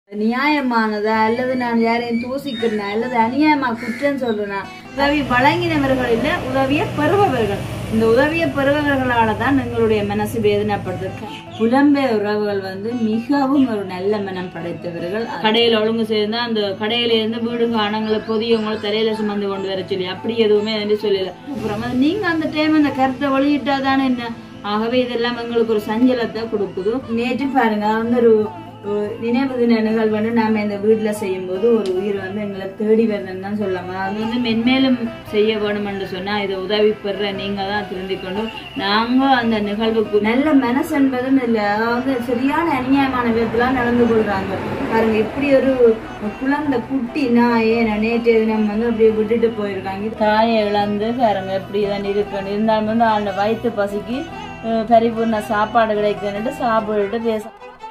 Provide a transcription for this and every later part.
நியாயமானதா அல்லது நான் யாரையும் தூசிக்கிறேனா அல்லது அநியாயமா குற்றம் சொல்றேனா உதவி வழங்கினவர்கள் இல்ல உதவியை பெறுபவர்கள் இந்த உதவியை பெறுபவர்களால தான் எங்களுடைய மனசு வேதனைப்படுது புலம்பெயர் உறவுகள் வந்து மிகவும் ஒரு நல்ல மனம் படைத்தவர்கள் கடையில் ஒழுங்கு சேர்ந்தா அந்த கடையில இருந்து வீடு காணங்களை பொதியவங்களை தலையில சுமந்து கொண்டு வர சொல்லி அப்படி எதுவுமே வந்து சொல்லல அப்புறம் வந்து நீங்க அந்த டைம் அந்த கருத்தை வெளியிட்டாதானே என்ன ஆகவே இதெல்லாம் எங்களுக்கு ஒரு சஞ்சலத்தை கொடுக்குது நேற்று பாருங்க வந்து ஒரு ஒரு நினைவு தின நிகழ்வு வந்து நாம இந்த வீட்டுல செய்யும் போது ஒரு உயிர் வந்து எங்களை தேடி வருதுன்னு தான் சொல்லலாம் அது வந்து மென்மேலும் செய்ய வேணும் என்று சொன்னா இதை உதவி பெற நீங்க தான் திருந்திக் கொண்டு நாங்க அந்த நிகழ்வுக்கு நல்ல மனசு என்பதும் இல்லை அதாவது சரியான அநியாயமான விதத்துல நடந்து கொள்றாங்க பாருங்க இப்படி ஒரு குழந்தை குட்டி நாயே நான் நேற்றைய தினம் வந்து அப்படியே விட்டுட்டு போயிருக்காங்க தாயை இழந்து பாருங்க இப்படி தான் இருக்கணும் இருந்தாலும் வந்து அந்த வயிற்று பசிக்கு அஹ், பரிபூர்ண சாப்பாடு கிடைக்குதுன்னுட்டு சாப்பிட்டுட்டு பேச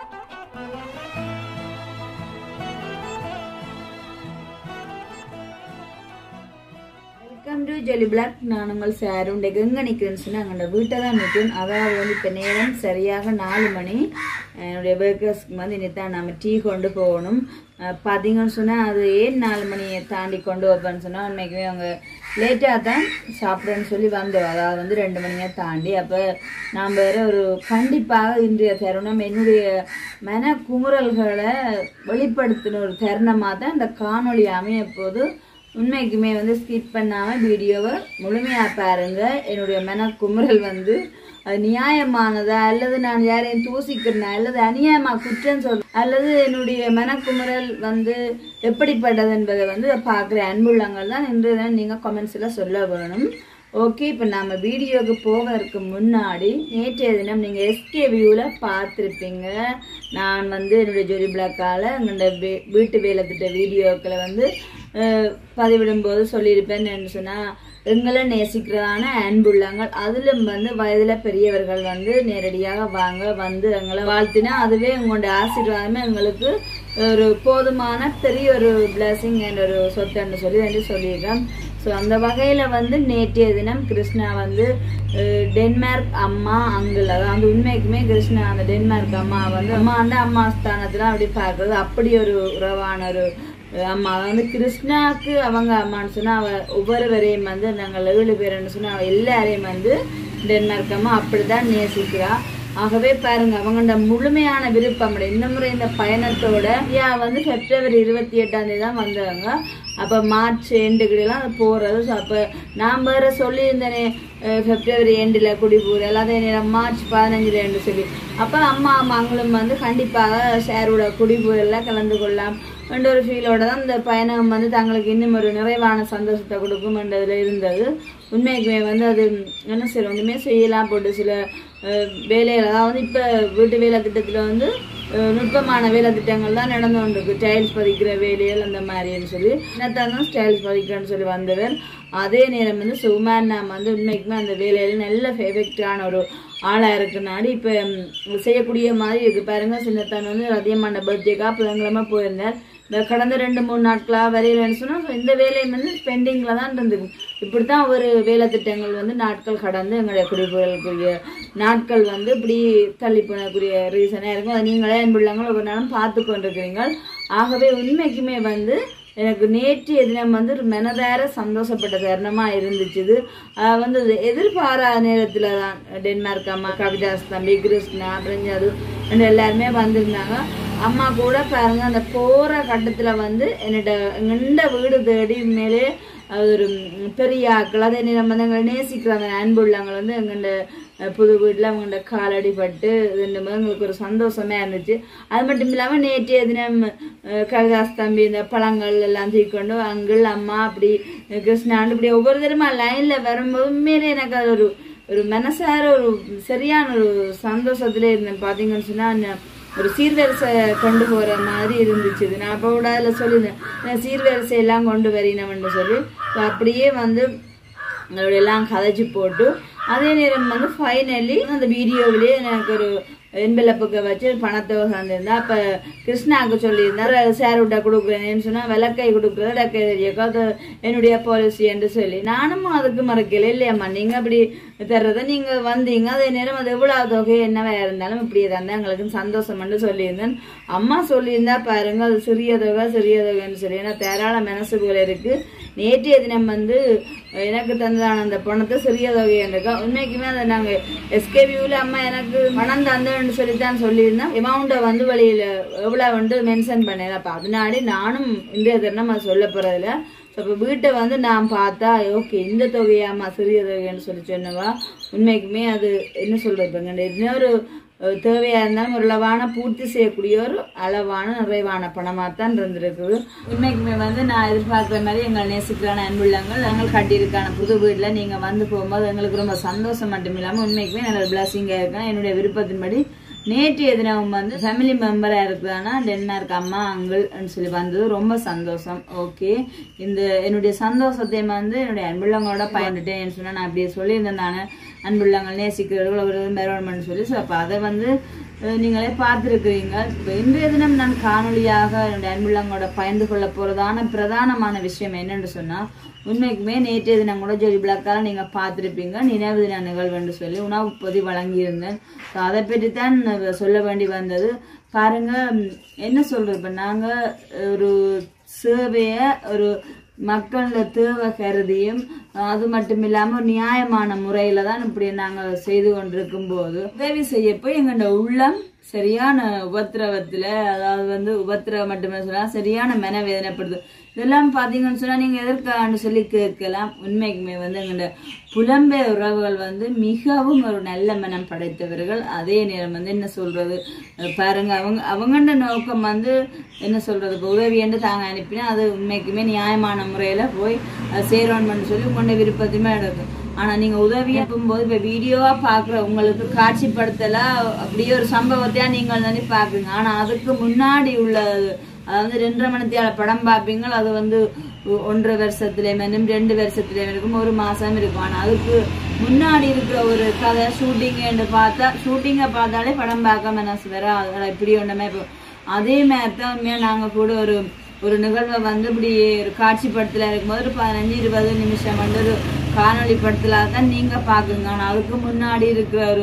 வெல்கம் டு ஜெலி பிளாக் நான் உங்கள் சார் உண்டைக்கு எங்கே நிற்கிறேன்னு சொன்னால் அங்கே வீட்டை தான் நிற்கும் அதாவது வந்து இப்போ நேரம் சரியாக நாலு மணி என்னுடைய பேக்கர்ஸ்க்கு வந்து இன்னைத்தான் நம்ம டீ கொண்டு போகணும் அஹ் பார்த்தீங்கன்னு சொன்னால் அது ஏன் நாலு மணியை தாண்டி கொண்டு வைப்பேன்னு சொன்னால் உண்மைக்குமே அவங்க லேட்டாக தான் சாப்பிட்றேன்னு சொல்லி வந்தோம் அதாவது வந்து ரெண்டு மணியை தாண்டி அப்போ நாம் வேற ஒரு கண்டிப்பாக இன்றைய தருணம் என்னுடைய மன குமுறல்களை வெளிப்படுத்தின ஒரு தருணமாக தான் இந்த காணொளி அமைய போது உண்மைக்குமே வந்து ஸ்கிப் பண்ணாம வீடியோவை முழுமையா பாருங்க என்னுடைய மன குமுறல் வந்து அது நியாயமானதா அல்லது நான் யாரையும் தூசிக்கிறேனா அல்லது அநியாயமா குற்றம் சொல் அல்லது என்னுடைய மனக்குமுறல் வந்து எப்படிப்பட்டது என்பதை வந்து பார்க்குற அன்புள்ளங்கள் தான் இன்று தான் நீங்க கமெண்ட்ஸ்ல சொல்ல வேணும் ஓகே இப்போ நம்ம வீடியோவுக்கு போவதற்கு முன்னாடி நேற்றைய தினம் நீங்கள் எஸ்கே வியூவில் பார்த்துருப்பீங்க நான் வந்து என்னுடைய ஜொலி பிளாக்கால் எங்களோட வீ- வீட்டு வேலை திட்ட வீடியோக்களை வந்து அஹ், பதிவிடும்போது சொல்லியிருப்பேன் என்று சொன்னால் எங்களை நேசிக்கிறதான அன்புள்ளங்கள் அதிலும் வந்து வயதில் பெரியவர்கள் வந்து நேரடியாக வாங்க வந்து எங்களை வாழ்த்தினா அதுவே உங்களுடைய ஆசீர்வாதமே எங்களுக்கு ஒரு போதுமான பெரிய ஒரு பிளஸிங் என்ற ஒரு சொத்துன்னு சொல்லி வந்து சொல்லியிருக்கேன் ஸோ அந்த வகையில் வந்து நேற்றைய தினம் கிருஷ்ணா வந்து அஹ், டென்மார்க் அம்மா அங்கிள் அதாவது உண்மைக்குமே கிருஷ்ணா அந்த டென்மார்க் அம்மா வந்து அம்மா வந்து அம்மா ஸ்தானத்தில் அப்படி பார்க்குறது அப்படி ஒரு உறவான ஒரு அஹ், அம்மா வந்து கிருஷ்ணாவுக்கு அவங்க அம்மான்னு சொன்னால் அவ ஒவ்வொருவரையும் வந்து நாங்கள் ஏழு பேருன்னு சொன்னால் அவ எல்லாரையும் வந்து டென்மார்க் அம்மா அப்படி தான் நேசிக்கிறா ஆகவே பாருங்க அவங்களோட முழுமையான விருப்பம் இந்த முறை இந்த பயணத்தோட ஐயா வந்து பிப்ரவரி இருபத்தி எட்டாம் தேதி தான் வந்தவங்க அப்போ மார்ச் எண்டுக்கிடலாம் அது போகிறது ஸோ அப்போ நான் வேற சொல்லியிருந்தேனே அஹ், பிப்ரவரி எண்டில் குடிபூர் அதே நேரம் மார்ச் பதினஞ்சுல என்று சொல்லி அப்போ அம்மா மங்களும் வந்து கண்டிப்பாக ஷேரோட குடிபூரில் கலந்து கொள்ளலாம் என்ற ஒரு ஃபீலோட தான் இந்த பயணம் வந்து தங்களுக்கு இன்னும் ஒரு நிறைவான சந்தோஷத்தை கொடுக்கும் என்றதுல இருந்தது உண்மைக்குமே வந்து அது என்ன செய்யணும் ஒன்றுமே செய்யலாம் போட்டு சில அஹ், வேலைகள் அதாவது இப்போ வீட்டு வேலை திட்டத்தில் வந்து அஹ், நுட்பமான வேலை திட்டங்கள் தான் நடந்து கொண்டிருக்கு டைல்ஸ் பதிக்கிற வேலைகள் அந்த மாதிரின்னு சொல்லி என்னத்தான் தான் டைல்ஸ் பதிக்கிறேன்னு சொல்லி வந்தவர் அதே நேரம் வந்து சுகுமார் நாம் வந்து உண்மைக்குமே அந்த வேலையில் நல்ல எஃபெக்டான ஒரு ஆளாக இருக்குனாடி இப்போ செய்யக்கூடிய மாதிரி இருக்கு பாருங்க சின்னத்தான் வந்து அதிகமான பர்த்டேக்கா புதன்கிழமை போயிருந்தார் இந்த கடந்த ரெண்டு மூணு நாட்களாக வரையிலன்னு சொன்னால் இந்த வேலையும் வந்து பெண்டிங்கில் தான் இருந்தது இப்படி தான் ஒரு வேலை திட்டங்கள் வந்து நாட்கள் கடந்து எங்களுடைய குடிபுறலுக்குரிய நாட்கள் வந்து இப்படி தள்ளி போனக்கூடிய ரீசனாக இருக்கும் அதை நீங்களே அன்புள்ளவங்க ஒரு நாளும் பார்த்து கொண்டிருக்கிறீங்க ஆகவே உண்மைக்குமே வந்து எனக்கு நேற்றைய தினம் வந்து ஒரு மனதார சந்தோஷப்பட்ட தருணமாக இருந்துச்சு இது ஆஹ் வந்து இது எதிர்பாராத நேரத்தில் தான் டென்மார்க் அம்மா கவிதாஸ் தம்பி கிருஷ்ணா பிரஞ்சாது எல்லாருமே வந்திருந்தாங்க அம்மா கூட பாருங்க அந்த போகிற கட்டத்தில் வந்து என்னோட எங்கண்ட வீடு தேடி மேலே அது ஒரு ம், பெரிய ஆக்கள் அதே நேரம் வந்து எங்களை நேசிக்கிற அந்த அன்புள்ளவங்க வந்து எங்கண்ட அஹ், புது வீட்டில் அவங்கள்ட காலடி பட்டு ரெண்டு போது எங்களுக்கு ஒரு சந்தோஷமா இருந்துச்சு அது மட்டும் இல்லாமல் நேற்றைய தினம் அஹ், கவிதாஸ் தம்பி இந்த பழங்கள் எல்லாம் தூக்கிக்கொண்டு அங்கிள் அம்மா அப்படி அஹ், கிருஷ்ணாண்டு இப்படி ஒவ்வொரு தரமா லைனில் வரும்போது உண்மையிலே எனக்கு அது ஒரு ஒரு மனசார ஒரு சரியான ஒரு சந்தோஷத்துல இருந்தேன் பார்த்தீங்கன்னு சொன்னால் ஒரு சீர்வரிசை கொண்டு போற மாதிரி இருந்துச்சு இது. நான் அப்போ கூட அதில் சொல்லியிருந்தேன் நான் சீர்வரிசை எல்லாம் கொண்டு வரீனம்னு சொல்லி So அப்படியே வந்து அதோட எல்லாம் கதைச்சு போட்டு அதே நேரம் வந்து ஃபைனலி அந்த வீடியோவிலே எனக்கு ஒரு என்பிளப்புக்கு வச்சு பணத்தை தந்திருந்தா அப்ப கிருஷ்ணாவுக்கு சொல்லியிருந்தா சேர் விட்டா கொடுக்குறேன்னு சொன்னா விளக்கை கொடுக்குறது விளக்கை தெரியக்கோ அது என்னுடைய பாலிசி என்று சொல்லி நானும் அதுக்கு மறக்கல இல்லையாம்மா நீங்க அப்படி தர்றதை நீங்க வந்தீங்க அதே நேரம் அது எவ்வளவு தொகை என்னவா இருந்தாலும் இப்படி இருந்தா எங்களுக்கு சந்தோஷம்னு சொல்லியிருந்தேன் அம்மா சொல்லியிருந்தா பாருங்க அது சிறிய தொகை சிறிய தொகைன்னு சொல்லி ஏன்னா தாராள மனசுக்குள்ள இருக்கு நேற்றைய தினம் வந்து எனக்கு தந்ததான அந்த பணத்தை சிறிய தொகை இருக்கா உண்மைக்குமே அதை நாங்க எஸ்கேபியூல அம்மா எனக்கு பணம் தந்தேன்னு சொல்லி தான் சொல்லியிருந்தேன் அமௌண்ட்டை வந்து வழியில எவ்வளவு வந்து மென்ஷன் பண்ணேன் அப்ப அதனாடி நானும் இன்றைய தினம் அது சொல்ல போறதில்ல இப்போ வீட்டை வந்து நான் பார்த்தா ஓகே இந்த தொகையாம்மா சிறிய தொகைன்னு சொல்லி சொன்னவா உண்மைக்குமே அது என்ன சொல்றது இன்னொரு அஹ், தேவையா இருந்தாலும் ஒரு அளவான பூர்த்தி செய்யக்கூடிய ஒரு அளவான நிறைவான பணமாக தான் இருந்திருக்குது உண்மைக்குமே வந்து நான் எதிர்பார்க்குற மாதிரி எங்கள் நேசிக்கிறான அன்புள்ளங்கள் நாங்கள் கட்டியிருக்கான புது வீட்டில் நீங்கள் வந்து போகும்போது எங்களுக்கு ரொம்ப சந்தோஷம் மட்டும் இல்லாமல் உண்மைக்குமே நல்ல பிளஸிங்காக இருக்கணும் என்னுடைய விருப்பத்தின்படி நேற்றைய தினம் வந்து ஃபேமிலி மெம்பராக இருக்குதானா டென்மார்க் அம்மா அங்கிள்னு சொல்லி வந்தது ரொம்ப சந்தோஷம் ஓகே இந்த என்னுடைய சந்தோஷத்தை வந்து என்னுடைய அன்புள்ளங்களோட பயந்துட்டேன் சொன்னா நான் அப்படியே சொல்லியிருந்தேன் நான் அன்புள்ளங்கள் நேசிக்கிறவர்கள் ஒரு மெரோன்மெண்ட் சொல்லி ஸோ அப்போ அதை வந்து அஹ், நீங்களே பார்த்துருக்கிறீங்க இப்போ இன்றைய தினம் நான் காணொளியாக என்னுடைய அன்புள்ளங்களோட பயந்து கொள்ள போகிறதான பிரதானமான விஷயம் என்னன்னு சொன்னால் உண்மைக்குமே நேற்றைய தினம் கூட ஜோதி பிளாக்கால நீங்கள் பார்த்துருப்பீங்க நினைவு தின நிகழ்வுன்னு சொல்லி உணவு பொதி வழங்கியிருந்தேன் ஸோ அதை பற்றி தான் சொல்ல வேண்டி வந்தது பாருங்க ம், என்ன சொல்றது இப்போ நாங்கள் ஒரு சேவையை ஒரு மக்களோட தேவை கருதியும் அது மட்டும் இல்லாம ஒரு நியாயமான முறையில தான் இப்படி நாங்க செய்து கொண்டிருக்கும் போது உதவி செய்ய போய் எங்களோட உள்ளம் சரியான உபத்திரவத்துல அதாவது வந்து உபத்திரவம் மட்டுமே சொல்லலாம் சரியான மனவேதனைப்படுது இதெல்லாம் பாத்தீங்கன்னு சொன்னா நீங்க எதற்கான்னு சொல்லி கேட்கலாம் உண்மைக்குமே வந்து எங்களோட புலம்பெயர் உறவுகள் வந்து மிகவும் ஒரு நல்ல மனம் படைத்தவர்கள் அதே நேரம் வந்து என்ன சொல்றது அஹ் பாருங்க அவங்க அவங்களோட நோக்கம் வந்து என்ன சொல்றது இப்போ உதவி என்று தாங்க அனுப்பினா அது உண்மைக்குமே நியாயமான முறையில போய் அஹ் சேரணும்னு சொல்லி உங்களோட விருப்பத்தையுமே எடுக்கும் ஆனா நீங்க உதவி போது இப்ப வீடியோவா பாக்குற உங்களுக்கு காட்சிப்படுத்தல அப்படியே ஒரு சம்பவத்தையா நீங்கள் தானே பாக்குறீங்க ஆனா அதுக்கு முன்னாடி உள்ள அதாவது ரெண்டரை மணித்தியால படம் பார்ப்பீங்க அது வந்து ஒ- ஒன்றரை வருஷத்துல மேலும் ரெண்டு வருஷத்துல இருக்கும் ஒரு மாசம் இருக்கும் ஆனா அதுக்கு முன்னாடி இருக்கிற ஒரு கதை ஷூட்டிங் பார்த்தா ஷூட்டிங்கை பார்த்தாலே படம் பார்க்க மனசு வேற அதெல்லாம் இப்படி ஒண்ணுமே இப்போ அதே மாதிரி தான் உண்மையா நாங்க கூட ஒரு ஒரு நிகழ்வை வந்து இப்படி ஒரு காட்சிப்படுத்தல இருக்கும்போது ஒரு பதினஞ்சு இருபது நிமிஷம் வந்து ஒரு காணொளி படத்துல தான் நீங்க பாக்குங்க ஆனா அதுக்கு முன்னாடி இருக்கிற ஒரு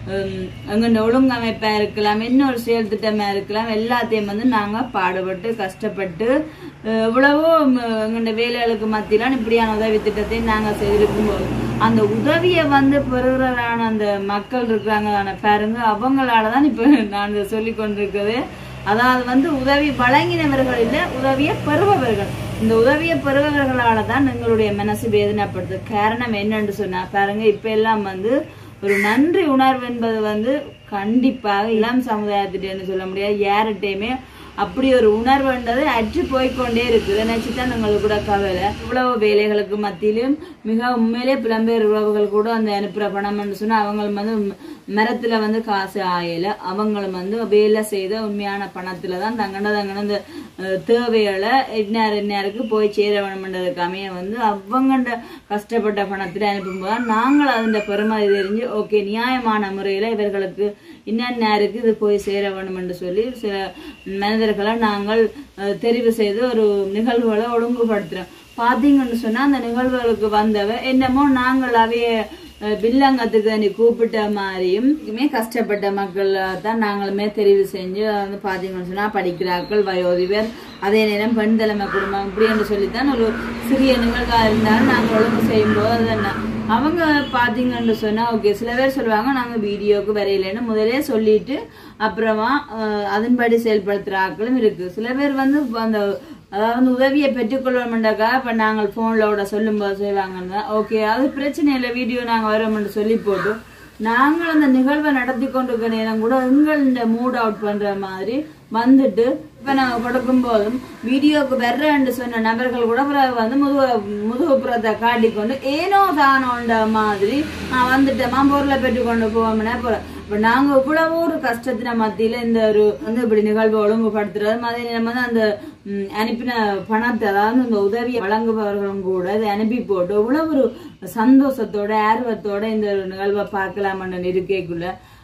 எங்கண்ட ஒழுங்கமைப்பா இருக்கலாம் இன்னொரு செயல் திட்டமா இருக்கலாம் எல்லாத்தையும் வந்து நாங்க பாடுபட்டு கஷ்டப்பட்டு அஹ், எவ்வளவோ எங்கண்ட வேலைகளுக்கு மத்தியிலாம் இப்படியான உதவி திட்டத்தையும் நாங்க செய்திருக்கும் போது அந்த உதவியை வந்து பெறுகிறான அந்த மக்கள் இருக்கிறாங்க பாருங்க அவங்களால தான் இப்ப நான் இதை சொல்லி கொண்டிருக்கிறது அதாவது வந்து உதவி வழங்கினவர்கள் இல்லை உதவியை பெறுபவர்கள் இந்த உதவியை பெறுபவர்களால தான் எங்களுடைய மனசு வேதனைப்படுது காரணம் என்னன்னு சொன்னா பாருங்க இப்ப எல்லாம் வந்து ஒரு நன்றி உணர்வு என்பது வந்து கண்டிப்பாக இளம் சமுதாயத்திட்டேன்னு சொல்ல முடியாது யார்கிட்டயுமே அப்படி ஒரு உணர்வுன்றது அற்று போய்க்கொண்டே இருக்குது நினைச்சுதான் எங்களுக்கு கூட கவலை இவ்வளவு வேலைகளுக்கு மத்தியிலும் மிக உண்மையிலே புலம்பெயர் உறவுகள் கூட அந்த அனுப்புற பணம்னு சொன்னா அவங்க வந்து மரத்துல வந்து காசு ஆயல அவங்களும் வந்து வேலை செய்த உண்மையான பணத்துல தான் தங்கன தங்கன இந்த அஹ், தேவைகளை இன்னார் இன்னாருக்கு போய் சேர வேணும்ன்றதுக்கு அமைய வந்து அவங்கண்ட கஷ்டப்பட்ட பணத்துல அனுப்பும்போது நாங்கள் அதன் பெருமதி தெரிஞ்சு ஓகே நியாயமான முறையில இவர்களுக்கு இன்னருக்கு இது போய் சேர வேணும் என்று சொல்லி சில மனிதர்களை நாங்கள் அஹ், தெரிவு செய்து ஒரு நிகழ்வுகளை ஒழுங்குபடுத்துறோம் பாத்தீங்கன்னு சொன்னா அந்த நிகழ்வுகளுக்கு வந்தவ என்னமோ நாங்கள் அவைய அஹ், வில்லங்கத்துக்கு நீ கூப்பிட்ட மாதிரியும் இதுமே கஷ்டப்பட்ட மக்கள் தான் நாங்களுமே தெரிவு செஞ்சு அதை வந்து பாத்தீங்கன்னு சொன்னா படிக்கிறார்கள் வயோதிபர் அதே நேரம் பெண் தலைமை குடும்பம் இப்படி என்று சொல்லித்தான் ஒரு சிறிய நிகழ்வா இருந்தாலும் நாங்கள் ஒழுங்கு செய்யும்போது அது என்ன அவங்க பாத்தீங்கன்னு சொன்னா ஓகே சில பேர் சொல்லுவாங்க நாங்க வீடியோக்கு வரையிலன்னு முதலே சொல்லிட்டு அப்புறமா அஹ், அதன்படி செயல்படுத்துற ஆட்களும் இருக்கு சில பேர் வந்து அந்த அதாவது வந்து உதவியை பெற்றுக்கொள்ளணும்டாக்கா இப்ப நாங்கள் போன்ல விட சொல்லும் போது செய்வாங்கன்னா ஓகே அது பிரச்சனை இல்லை வீடியோ நாங்க வரோம்னு சொல்லி போட்டு நாங்கள் அந்த நிகழ்வை நடத்தி கொண்டிருக்க நேரம் கூட எங்கள மூட் அவுட் பண்ற மாதிரி வந்துட்டு இப்ப நாங்க கொடுக்கும் போதும் வீடியோக்கு வர்றேன்னு சொன்ன நபர்கள் கூட பிறகு வந்து முதுக முதுகுப்புறத்தை காட்டிக்கொண்டு ஏனோ தானோன்ற மாதிரி நான் வந்துட்டேமா பொருளை பெற்று கொண்டு போவோம்னா போறேன் இப்ப நாங்க இவ்வளவு ஒரு கஷ்டத்தின மத்தியில இந்த ஒரு வந்து இப்படி நிகழ்வு ஒழுங்குபடுத்துறது அதே நேரம் வந்து அந்த ம், அனுப்பின பணத்தை அதாவது இந்த உதவியை வழங்குபவர்களும் கூட இதை அனுப்பி போட்டு இவ்வளவு ஒரு சந்தோஷத்தோட ஆர்வத்தோட இந்த ஒரு நிகழ்வை பார்க்கலாம்னு இருக்கைக்குள்ள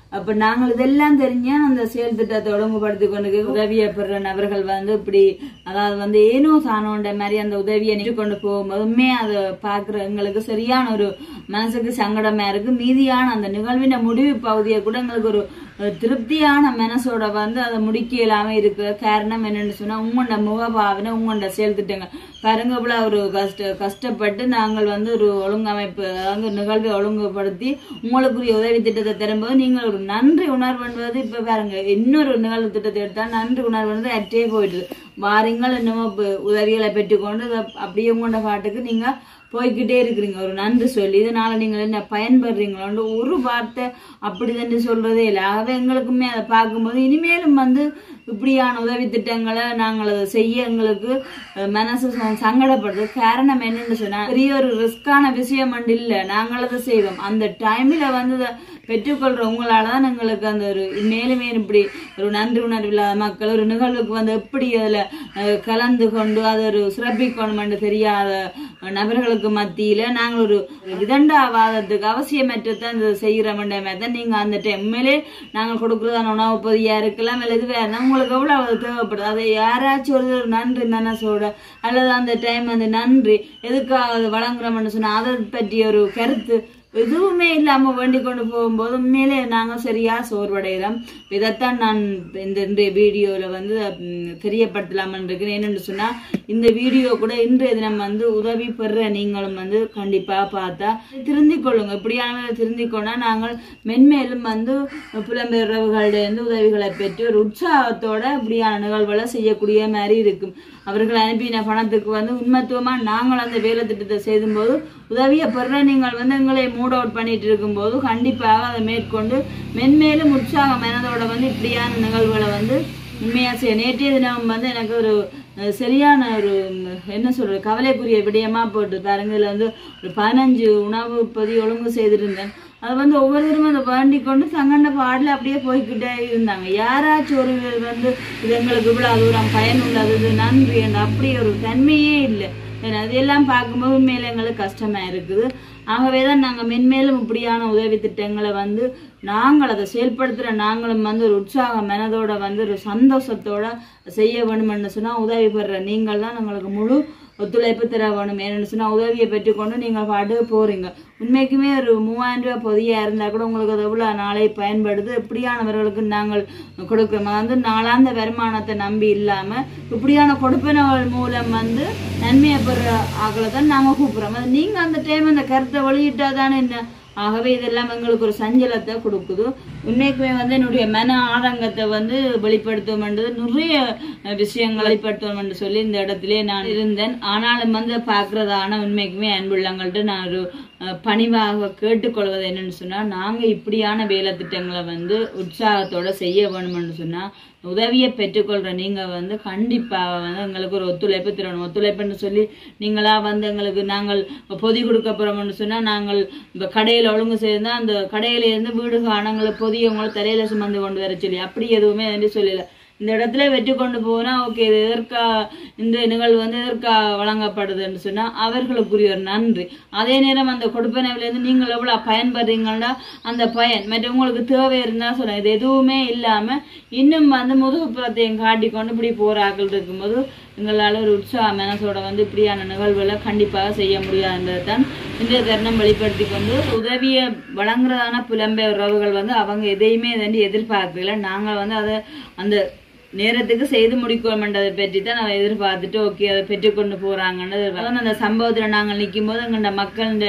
அப்ப நாங்கள் இதெல்லாம் தெரிஞ்சா அந்த செயல் திட்டத்தை ஒழுங்குபடுத்தி கொண்டு உதவியை பெற நபர்கள் வந்து இப்படி அதாவது வந்து ஏனோ சாணோன்ற மாதிரி அந்த உதவியை நின்று கொண்டு போகும்போதுமே அதை பாக்குற எங்களுக்கு சரியான ஒரு மனசுக்கு சங்கடமா இருக்கு மீதியான அந்த நிகழ்வின் முடிவு பகுதியை கூட எங்களுக்கு ஒரு ஒரு திருப்தியான மனசோட வந்து அதை முடிக்க இல்லாம இருக்கு காரணம் என்னன்னு சொன்னா உங்களோட முகபாவனை உங்களோட செயல் திட்டங்கள் பாருங்க இவ்வளவு ஒரு கஷ்ட கஷ்டப்பட்டு நாங்கள் வந்து ஒரு ஒழுங்கமைப்பு அதாவது நிகழ்வை ஒழுங்குபடுத்தி உங்களுக்குரிய உதவி திட்டத்தை தரும்போது நீங்கள் ஒரு நன்றி உணர்வு என்பது இப்ப பாருங்க இன்னொரு நிகழ்வு திட்டத்தை எடுத்தா நன்றி உணர்வு வந்து அற்றே போயிடுது வாரீங்கள் என்னமோ இப்ப உதவிகளை பெற்றுக்கொண்டு இதை அப்படியே உங்களோட பாட்டுக்கு நீங்க போய்கிட்டே இருக்கிறீங்க ஒரு நன்றி சொல்லி இதனால நீங்கள் என்ன பயன்படுறீங்களோன்னு ஒரு வார்த்தை அப்படிதான் சொல்றதே இல்லை ஆகவே எங்களுக்குமே அதை பார்க்கும்போது இனிமேலும் வந்து இப்படியான உதவி திட்டங்களை நாங்கள் அதை செய்ய எங்களுக்கு அஹ், மனசு ச- சங்கடப்படுது காரணம் என்னன்னு சொன்னா பெரிய ஒரு ரிஸ்கான விஷயம் ஒன்று இல்லை நாங்கள் அதை செய்தோம் அந்த டைம்ல வந்து இதை பெற்றுக்கொள்ற உங்களால தான் எங்களுக்கு அந்த ஒரு மேலும் மேலும் இப்படி ஒரு நன்றி உணர்வு இல்லாத மக்கள் ஒரு நிகழ்வுக்கு வந்து எப்படி அதுல அஹ், கலந்து கொண்டு அதை ஒரு சிறப்பிக்கணும் தெரியாத நபர்களுக்கு மத்தியில நாங்கள் ஒரு விதண்டாவாதத்துக்கு அவசியமற்றது அந்த செய்கிறோம் தான் நீங்க அந்த டைம் உண்மையிலே நாங்கள் கொடுக்குறதான உணவு பொதியா இருக்கலாம் இல்லை இது வேற உங்களுக்கு எவ்வளவு அது தேவைப்படுது அதை யாராச்சும் ஒரு நன்றி மனசோட அல்லது அந்த டைம் அந்த நன்றி எதுக்காக அது வழங்குறோம்னு சொன்னா அதை பற்றிய ஒரு கருத்து எதுவுமே இல்லாம வேண்டிக் கொண்டு போகும்போது உண்மையிலே நாங்க சரியா சோர்வடைகிறோம் இதைத்தான் நான் இந்த இன்றைய வீடியோல வந்து ம், தெரியப்படுத்தலாம்னு இருக்கிறேன் என்னன்னு சொன்னா இந்த வீடியோ கூட இன்றைய தினம் வந்து உதவி பெற நீங்களும் வந்து கண்டிப்பா பார்த்தா திருந்திக் கொள்ளுங்க இப்படியான திருந்திக் கொண்டா நாங்கள் மென்மேலும் வந்து புலம்பெயர்வுகளிட இருந்து உதவிகளை பெற்று ஒரு உற்சாகத்தோட இப்படியான நிகழ்வுகளை செய்யக்கூடிய மாதிரி இருக்கும் அவர்கள் அனுப்பின பணத்துக்கு வந்து உண்மத்துவமா நாங்கள் அந்த வேலை திட்டத்தை செய்யும்போது உதவியை பெற நீங்கள் வந்து எங்களை மூட் அவுட் பண்ணிட்டு இருக்கும்போது கண்டிப்பாக அதை மேற்கொண்டு மென்மேலும் உற்சாக மனதோட வந்து இப்படியான நிகழ்வுகளை வந்து உண்மையா செய்ய நேற்றைய தினம் வந்து எனக்கு ஒரு அஹ், சரியான ஒரு ம், என்ன சொல்றது கவலைக்குரிய விடயமா போட்டு பாருங்க இதுல வந்து ஒரு பதினஞ்சு உணவு பொதி ஒழுங்கு செய்திருந்தேன் அது வந்து ஒவ்வொருத்தரும் அதை வேண்டிக் கொண்டு தங்கண்ட பாடல அப்படியே போய்க்கிட்டே இருந்தாங்க யாராச்சும் ஒரு பேர் வந்து இது எங்களுக்கு இவ்வளவு தூரம் பயனுள்ளது இது நன்றி என்று அப்படி ஒரு தன்மையே இல்லை ஏன்னா அதெல்லாம் பார்க்கும்போது உண்மையில எங்களுக்கு கஷ்டமா இருக்குது ஆகவே தான் நாங்கள் மென்மேலும் இப்படியான உதவி திட்டங்களை வந்து நாங்கள் அதை செயல்படுத்துகிற நாங்களும் வந்து ஒரு உற்சாக மனதோட வந்து ஒரு சந்தோஷத்தோட செய்ய வேணும்னு சொன்னால் உதவி பெறுற நீங்கள் தான் எங்களுக்கு முழு ஒத்துழைப்பு தர வேணும் ஏன்னு சொன்னால் உதவியை பெற்றுக்கொண்டு நீங்கள் பாட்டு போறீங்க உண்மைக்குமே ஒரு மூவாயிரம் ரூபாய் பொதியா இருந்தால் கூட உங்களுக்கு அது எவ்வளோ நாளை பயன்படுது இப்படியானவர்களுக்கு நாங்கள் கொடுக்குறோம் வந்து நாளாந்த வருமானத்தை நம்பி இல்லாமல் இப்படியான கொடுப்பினர்கள் மூலம் வந்து நன்மையை பெற ஆக்களை தான் நாங்கள் கூப்பிட்றோம் அது நீங்கள் அந்த டைம் அந்த கருத்தை வெளியிட்டா தானே என்ன ஆகவே இதெல்லாம் எங்களுக்கு ஒரு சஞ்சலத்தை கொடுக்குது உண்மைக்குமே வந்து என்னுடைய மன ஆதங்கத்தை வந்து வெளிப்படுத்துவோம்ன்றது நிறைய அஹ், விஷயங்களை வெளிப்படுத்துவோம் என்று சொல்லி இந்த இடத்திலே நான் இருந்தேன் ஆனாலும் வந்து பார்க்கறதான உண்மைக்குமே அன்புள்ளங்கள்ட்ட நான் ஒரு அஹ், பணிவாக கேட்டுக்கொள்வது என்னன்னு சொன்னா நாங்க இப்படியான வேலை திட்டங்களை வந்து உற்சாகத்தோட செய்ய வேணும்னு சொன்னா உதவியை பெற்றுக்கொள்ற நீங்க வந்து கண்டிப்பா வந்து எங்களுக்கு ஒரு ஒத்துழைப்பு தரணும் ஒத்துழைப்புன்னு சொல்லி நீங்களா வந்து எங்களுக்கு நாங்கள் பொதி கொடுக்க போறோம்னு சொன்னா நாங்கள் இப்ப கடையில ஒழுங்கு செய்திருந்தா அந்த கடையில இருந்து வீடு காணங்களை பொதிய உங்களை தலையில சுமந்து கொண்டு வர சொல்லி அப்படி எதுவுமே வந்து சொல்லல இந்த இடத்துல வெற்றி கொண்டு போனா ஓகே இது எதற்கா இந்த நிகழ்வு வந்து எதற்கா வழங்கப்படுதுன்னு சொன்னா அவர்களுக்குரிய ஒரு நன்றி அதே நேரம் அந்த கொடுப்பனவில இருந்து நீங்கள் எவ்வளவு பயன்படுறீங்கன்னா அந்த பயன் மற்ற உங்களுக்கு தேவை இருந்தா சொல்லுங்க இது எதுவுமே இல்லாம இன்னும் வந்து முதுகுப்புறத்தையும் காட்டி கொண்டு இப்படி போராக்கள் இருக்கும்போது எங்களால் ஒரு உற்சாக மனசோட வந்து இப்படியான நிகழ்வுகளை கண்டிப்பாக செய்ய முடியாதுன்றது தான் இந்த தருணம் வெளிப்படுத்தி கொண்டு உதவியை வழங்குறதான புலம்பெயர் உறவுகள் வந்து அவங்க எதையுமே வந்து எதிர்பார்க்கல நாங்கள் வந்து அதை அந்த நேரத்துக்கு செய்து முடிக்கணும்ன்றதை பற்றி தான் நான் எதிர்பார்த்துட்டு ஓகே அதை பெற்றுக்கொண்டு போறாங்கன்றது அதாவது அந்த சம்பவத்துல நாங்கள் நிற்கும் போது எங்கள்ட மக்கள்கிட்ட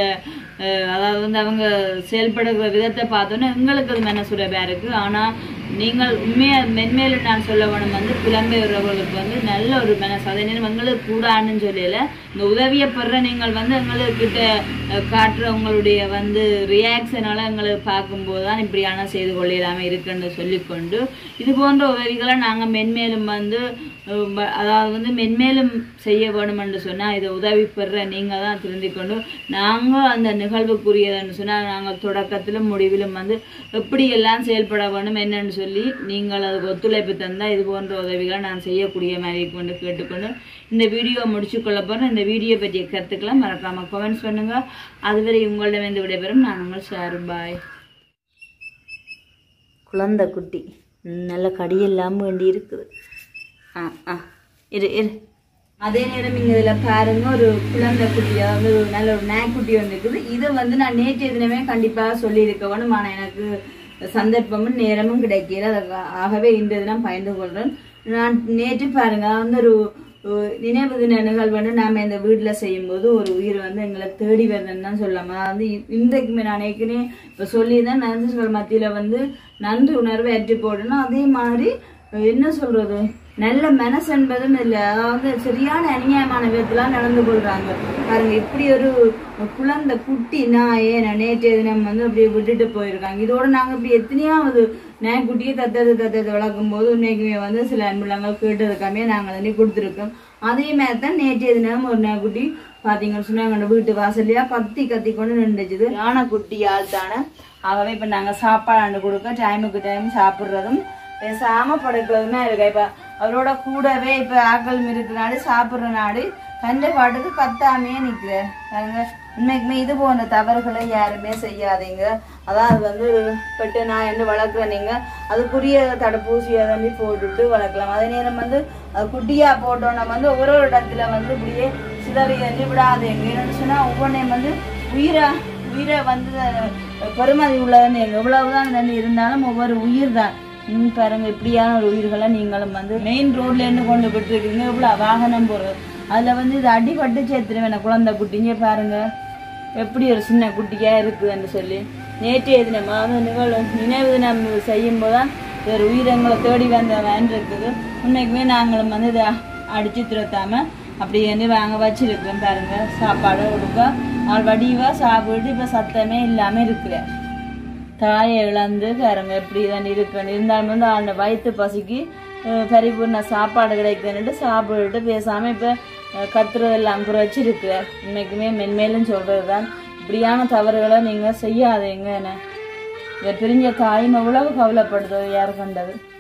அதாவது வந்து அவங்க செயல்படுகிற விதத்தை பார்த்தோன்னே எங்களுக்கு அது மனசுரபா இருக்கு ஆனா நீங்கள் உண்மையா மென்மேலும் நான் சொல்ல வேணும் வந்து புலம்பெயர்வர்களுக்கு வந்து நல்ல ஒரு மனசு அதே நேரம் எங்களுக்கு கூடான்னு சொல்லல இந்த உதவியை பெற நீங்கள் வந்து எங்கள்கிட்ட அஹ், காட்டுற உங்களுடைய வந்து ரியாக்ஷனால எங்களை பார்க்கும்போது தான் இப்படியான செய்து கொள்ளலாம இருக்குன்னு சொல்லிக்கொண்டு இது போன்ற உதவிகளை நாங்க மென்மேலும் வந்து அஹ், ப- அதாவது வந்து மென்மேலும் செய்ய வேணும்னு சொன்னா இதை உதவி பெற நீங்க தான் திருந்திக் கொண்டு நாங்க அந்த நிகழ்வுக்குரியதுன்னு சொன்னா நாங்கள் தொடக்கத்திலும் முடிவிலும் வந்து எப்படி எல்லாம் செயல்பட வேணும் என்னன்னு சொல்லி நீங்கள் அதுக்கு ஒத்துழைப்பு தந்தா இது போன்ற உதவிகளை நான் செய்யக்கூடிய மாதிரி கொண்டு கேட்டுக்கொண்டு இந்த வீடியோ முடிச்சு கொள்ள போறேன் இந்த வீடியோ பற்றிய கருத்துக்களை மறக்காம கமெண்ட்ஸ் பண்ணுங்க அதுவரை உங்களிடம் விடைபெறும் நான் உங்கள் ஷேர் பாய் குழந்தை குட்டி ம், நல்ல கடியெல்லாம் வேண்டி இருக்குது ஆ ஆ இரு இரு அதே நேரம் இங்கே இதில் பாருங்க ஒரு குழந்தை குட்டி அதாவது ஒரு நல்ல ஒரு நாய்க்குட்டி ஒன்று இருக்குது இதை வந்து நான் நேற்றைய தினமே கண்டிப்பாக சொல்லியிருக்கணும் ஆனால் எனக்கு சந்தர்ப்பமும் நேரமும் கிடைக்கல அதுக்கு- ஆகவே இந்த தினம் பயந்து கொள்கிறேன் நான் நேற்று பாருங்க வந்து ஒரு ஒரு நினைவு தின நிகழ்வு வந்து நாம இந்த வீட்டில் செய்யும்போது ஒரு உயிர் வந்து எங்களை தேடி வருதுன்னு தான் சொல்லலாம் அதாவது இ- இன்றைக்குமே நான் ஏற்கனவே இப்போ சொல்லியிருந்தேன் நன்றி மத்தியில் வந்து நன்றி உணர்வை ஏற்றி போடணும் அதே மாதிரி என்ன சொல்றது நல்ல மனசு என்பதும் இல்லை அதாவது சரியான அநியாயமான விதத்துலாம் நடந்து கொள்றாங்க பாருங்க இப்படி ஒரு குழந்தை குட்டி நாயே நான் நேற்றைய தினம் வந்து அப்படியே விட்டுட்டு போயிருக்காங்க இதோட நாங்க இப்படி எத்தனையாவது நாய்க்குட்டியை தத்தது தத்தது வளர்க்கும் போது இன்னைக்குமே வந்து சில அன்புலங்கள் கேட்டதுக்காமே நாங்கள் வந்து கொடுத்துருக்கோம் அதே மாதிரி தான் நேற்றைய தினம் ஒரு நாய்க்குட்டி பாத்தீங்கன்னு சொன்னா எங்களோட வீட்டு வாசல்லையா கத்தி கத்தி கொண்டு நின்றுச்சுது யானை குட்டி ஆள் தானே ஆகவே இப்ப நாங்க சாப்பாடு கொடுக்க டைமுக்கு டைம் சாப்பிடுறதும் பேசாம படுக்கிறதுமே இருக்கு இப்ப அவரோட கூடவே இப்ப ஆக்கள் இருக்கிற நாடு சாப்பிடுற நாடு கண்ட பாட்டுக்கு கத்தாமையே நிக்கிற பாருங்க உண்மைக்குமே இது போன்ற தவறுகளை யாருமே செய்யாதீங்க அதாவது வந்து பெட்டு நான் என்ன வளர்க்குற நீங்க அதுக்குரிய தடுப்பூசியை வந்து போட்டுட்டு வளர்க்கலாம் அதே நேரம் வந்து அது குட்டியா போட்டோம்னா வந்து ஒரு ஒரு இடத்துல வந்து இப்படியே சிதறி எண்ணி விடாதீங்க என்னன்னு சொன்னா ஒவ்வொன்றையும் வந்து உயிரை உயிரை வந்து அஹ், பெருமதி உள்ளதுன்னு எவ்வளவுதான் வந்து இருந்தாலும் ஒவ்வொரு உயிர் தான் ம் பாருங்க இப்படியான ஒரு உயிர்களை நீங்களும் வந்து மெயின் ரோட்ல இருந்து கொண்டு விட்டுருக்கீங்க இவ்வளவு வாகனம் போறது அதுல வந்து இது அடிபட்டு சேர்த்துருவேன் குழந்தை குட்டிங்க பாருங்க எப்படி ஒரு சின்ன குட்டியா இருக்குதுன்னு சொல்லி நேற்றைய தினம் அதாவது நிகழ்வு நினைவு தினம் செய்யும் போதுதான் ஒரு உயிரங்களை தேடி வந்த வேன் இருக்குது உண்மைக்குமே நாங்களும் வந்து இதை அடிச்சு துரத்தாம அப்படி வந்து வாங்க வச்சிருக்கிறோம் பாருங்க சாப்பாடு கொடுக்க நாள் வடிவா சாப்பிட்டு இப்ப சத்தமே இல்லாம இருக்கிறேன் தாயை இழந்து பாருங்க எப்படி தான் இருக்கணும் இருந்தாலும் வந்து அந்த வயிற்று பசிக்கு அஹ், பரிபூர்ண சாப்பாடு கிடைக்குதுன்னுட்டு சாப்பிட்டுட்டு பேசாம இப்ப அஹ், கத்துறதெல்லாம் குறைச்சிருக்கு இன்னைக்குமே மென்மேலும் சொல்றது தான் இப்படியான தவறுகளை நீங்க செய்யாதீங்க என்ன இதை பிரிஞ்ச தாயும் எவ்வளவு கவலைப்படுதோ யார் கண்டது